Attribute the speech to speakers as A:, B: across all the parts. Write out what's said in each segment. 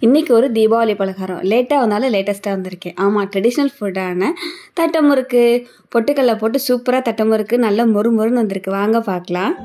A: இன்றைக்கி ஒரு தீபாவளி பலகாரம் லேட்டாக வந்தாலும் லேட்டஸ்ட்டாக வந்திருக்கேன் ஆமாம் ட்ரெடிஷ்னல் ஃபுட்டான தட்டமுறுக்கு பொட்டுக்கல்ல போட்டு சூப்பராக தட்டமுறுக்கு நல்லா மொறு மொறுன்னு வந்திருக்கு வாங்க பார்க்கலாம்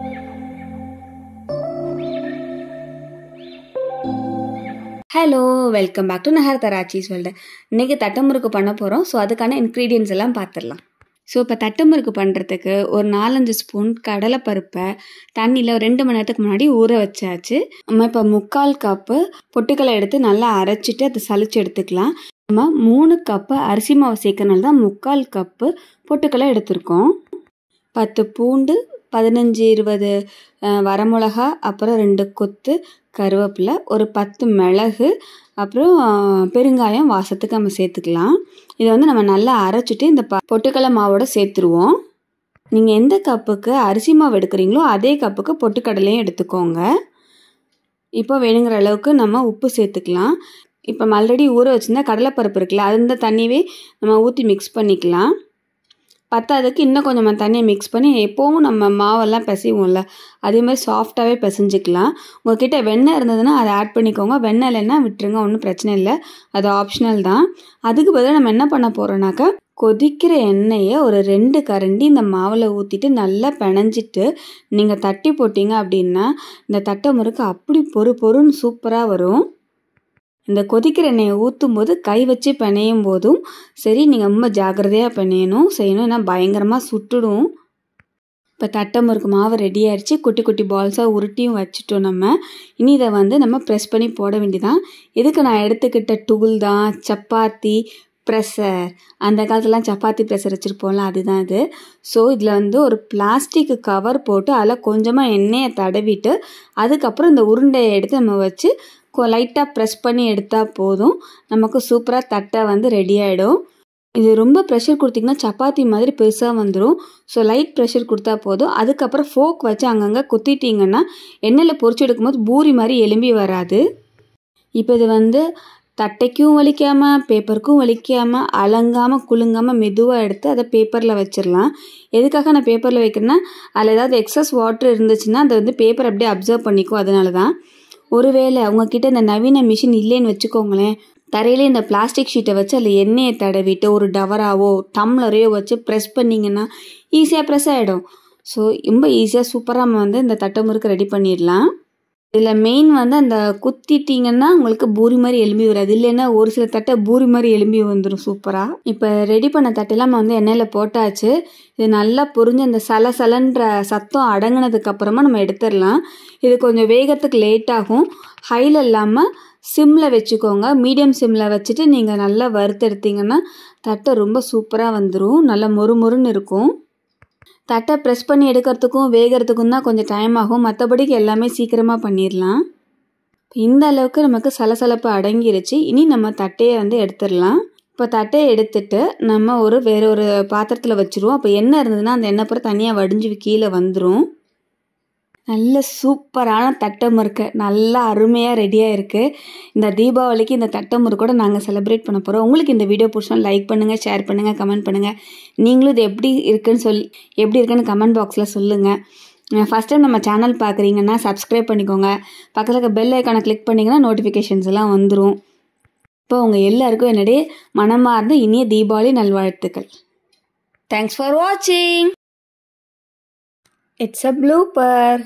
A: ஹலோ வெல்கம் பேக் டு நஹர் தராச்சிஸ் வேல்டு இன்றைக்கி தட்டமுறுக்கு பண்ண போகிறோம் ஸோ அதுக்கான இன்க்ரீடியன்ஸ் எல்லாம் பார்த்துடலாம் ஸோ இப்போ தட்டமுறுக்கு பண்ணுறதுக்கு ஒரு நாலஞ்சு ஸ்பூன் கடலைப்பருப்பை தண்ணியில் ஒரு ரெண்டு மணி நேரத்துக்கு முன்னாடி ஊற வச்சாச்சு நம்ம இப்போ முக்கால் கப்பு பொட்டுக்கலை எடுத்து நல்லா அரைச்சிட்டு அதை சலிச்சு எடுத்துக்கலாம் நம்ம மூணு கப்பு அரிசி மாவு சேர்க்கறனால தான் முக்கால் கப்பு பொட்டுக்கலை எடுத்திருக்கோம் பத்து பூண்டு பதினஞ்சு இருபது அஹ், வரமிளகா அப்புறம் ரெண்டு கொத்து கருவேப்பிலை ஒரு பத்து மிளகு அப்புறம் அஹ், பெருங்காயம் வாசத்துக்கு நம்ம சேர்த்துக்கலாம் இதை வந்து நம்ம நல்லா அரைச்சிட்டு இந்த ப பொட்டுக்கடலை மாவோட சேர்த்துருவோம் நீங்கள் எந்த கப்புக்கு அரிசி மாவு எடுக்கிறீங்களோ அதே கப்புக்கு பொட்டுக்கடலையும் எடுத்துக்கோங்க இப்போ வேணுங்கிற அளவுக்கு நம்ம உப்பு சேர்த்துக்கலாம் இப்போ ஆல்ரெடி ஊற வச்சுருந்தா கடலைப்பருப்பு இருக்குல்ல அந்த தண்ணியவே நம்ம ஊற்றி மிக்ஸ் பண்ணிக்கலாம் பத்தாததுக்கு இன்னும் கொஞ்சம் நம்ம தண்ணியை மிக்ஸ் பண்ணி எப்போவும் நம்ம மாவெல்லாம் பிசைவோம்ல அதே மாதிரி சாஃப்டாகவே பிசைஞ்சிக்கலாம் உங்ககிட்ட வெண்ணெய் இருந்ததுன்னா அதை ஆட் பண்ணிக்கோங்க வெண்ணெய் இல்லைன்னா விட்டுருங்க ஒன்றும் பிரச்சனை இல்லை அது ஆப்ஷனல் தான் அதுக்கு பதிலாக நம்ம என்ன பண்ண போகிறோம்னாக்கா கொதிக்கிற எண்ணெயை ஒரு ரெண்டு கரண்டி இந்த மாவில் ஊற்றிட்டு நல்லா பிணைஞ்சிட்டு நீங்கள் தட்டி போட்டீங்க அப்படின்னா இந்த தட்டை முறுக்கு அப்படி பொறு பொறுன்னு சூப்பராக வரும் இந்த கொதிக்கிற எண்ணெயை ஊற்றும் போது கை வச்சு பிணையும் போதும் சரி நீங்கள் ரொம்ப ஜாக்கிரதையாக பிணையணும் செய்யணும் ஏன்னா பயங்கரமாக சுட்டுடும் இப்போ தட்டை முறுக்கு மாவு ரெடி ஆயிடுச்சு குட்டி குட்டி பால்ஸாக உருட்டியும் வச்சுட்டோம் நம்ம இனி இதை வந்து நம்ம ப்ரெஸ் பண்ணி போட வேண்டியதான் இதுக்கு நான் எடுத்துக்கிட்ட டூல் தான் சப்பாத்தி ப்ரெஷர் அந்த காலத்துலலாம் சப்பாத்தி ப்ரெஷர் வச்சுருப்போம்ல அதுதான் இது ஸோ இதில் வந்து ஒரு பிளாஸ்டிக் கவர் போட்டு அதில் கொஞ்சமாக எண்ணெயை தடவிட்டு அதுக்கப்புறம் இந்த உருண்டையை எடுத்து நம்ம வச்சு லைட்டாக ப்ரெஸ் பண்ணி எடுத்தால் போதும் நமக்கு சூப்பராக தட்டை வந்து ரெடி ஆகிடும் இது ரொம்ப ப்ரெஷர் கொடுத்திங்கன்னா சப்பாத்தி மாதிரி பெருசாக வந்துடும் ஸோ லைட் ப்ரெஷர் கொடுத்தா போதும் அதுக்கப்புறம் ஃபோக் வச்சு அங்கங்கே குத்திட்டிங்கன்னா எண்ணெயில் பொரிச்சு எடுக்கும்போது பூரி மாதிரி எலும்பி வராது இப்போ இது வந்து தட்டைக்கும் வலிக்காமல் பேப்பருக்கும் வலிக்காமல் அலங்காமல் குலுங்காமல் மெதுவாக எடுத்து அதை பேப்பரில் வச்சிடலாம் எதுக்காக நான் பேப்பரில் வைக்கிறேன்னா அதில் ஏதாவது எக்ஸஸ் வாட்டர் இருந்துச்சுன்னா அதை வந்து பேப்பர் அப்படியே அப்சர்வ் பண்ணிக்கும் அதனால தான் ஒருவேளை உங்ககிட்ட இந்த நவீன மிஷின் இல்லைன்னு வச்சுக்கோங்களேன் தரையிலே இந்த பிளாஸ்டிக் ஷீட்டை வச்சு அதில் எண்ணெயை தடவிட்டு ஒரு டவராவோ டம்ளரையோ வச்சு ப்ரெஸ் பண்ணிங்கன்னா ஈஸியாக ப்ரெஸ் ஆகிடும் ஸோ ரொம்ப ஈஸியாக சூப்பராக நம்ம வந்து இந்த தட்டை முறுக்கு ரெடி பண்ணிடலாம் இதில் மெயின் வந்து அந்த குத்திட்டிங்கன்னா உங்களுக்கு பூரி மாதிரி எலும்பி வராது இல்லைன்னா ஒரு சில தட்டை பூரி மாதிரி எலும்பி வந்துடும் சூப்பராக இப்போ ரெடி பண்ண தட்டெல்லாம் நம்ம வந்து எண்ணெயில் போட்டாச்சு இது நல்லா புரிஞ்சு அந்த சலசலன்ற சத்தம் அடங்கினதுக்கு அப்புறமா நம்ம எடுத்துடலாம் இது கொஞ்சம் வேகத்துக்கு லேட் ஆகும் ஹையில் இல்லாமல் சிம்மில் வச்சுக்கோங்க மீடியம் சிம்மில் வச்சுட்டு நீங்கள் நல்லா வறுத்தெடுத்தீங்கன்னா தட்டை ரொம்ப சூப்பராக வந்துடும் நல்லா மொறு மொறுன்னு இருக்கும் தட்டை ப்ரெஸ் பண்ணி எடுக்கிறதுக்கும் வேகிறதுக்கும் தான் கொஞ்சம் டைம் ஆகும் மற்றபடிக்கு எல்லாமே சீக்கிரமாக பண்ணிடலாம் இந்த அளவுக்கு நமக்கு சலசலப்பு அடங்கிருச்சு இனி நம்ம தட்டையை வந்து எடுத்துடலாம் இப்போ தட்டையை எடுத்துட்டு நம்ம ஒரு வேற ஒரு பாத்திரத்தில் வச்சுருவோம் அப்போ எண்ணெய் இருந்ததுன்னா அந்த எண்ணெய் பூரா தனியாக வடிஞ்சு கீழே வந்துடும் நல்ல சூப்பரான தட்டை முறுக்கு நல்லா அருமையாக ரெடியாக இருக்குது இந்த தீபாவளிக்கு இந்த தட்டை முறுக்கோட நாங்கள் செலிப்ரேட் பண்ண போகிறோம் உங்களுக்கு இந்த வீடியோ பிடிச்சா லைக் பண்ணுங்கள் ஷேர் பண்ணுங்கள் கமெண்ட் பண்ணுங்கள் நீங்களும் இது எப்படி இருக்குன்னு சொல்லி எப்படி இருக்குன்னு கமெண்ட் பாக்ஸில் சொல்லுங்கள் ஃபஸ்ட் டைம் நம்ம சேனல் பார்க்குறீங்கன்னா சப்ஸ்கிரைப் பண்ணிக்கோங்க பக்கத்தில் இருக்க பெல் ஐக்கானை கிளிக் பண்ணிங்கன்னா நோட்டிஃபிகேஷன்ஸ் எல்லாம் வந்துடும் இப்போ உங்கள் எல்லாருக்கும் என்னுடைய மனமார்ந்த இனிய தீபாவளி நல்வாழ்த்துக்கள் தேங்க்ஸ் ஃபார் வாட்சிங் இட்ஸ் அ ப்ளூப்பர்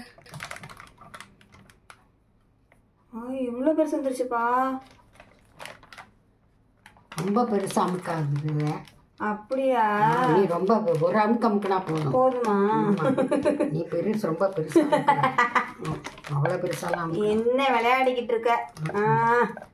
A: எவ்வளோ பெருசு வந்துருச்சுப்பா
B: ரொம்ப பெருசா அமுக்காது
A: அப்படியா
B: நீ ரொம்ப ஒரு அமுக்கு அமுக்குனா போதும்
A: போதுமா
B: ஆமா. நீ பெருசு ரொம்ப பெருசா அமுக்குற. அவ்வளவு பெருசாலாம் அமுக்கு.
A: என்ன விளையாடிக்கிட்டு இருக்க ஆ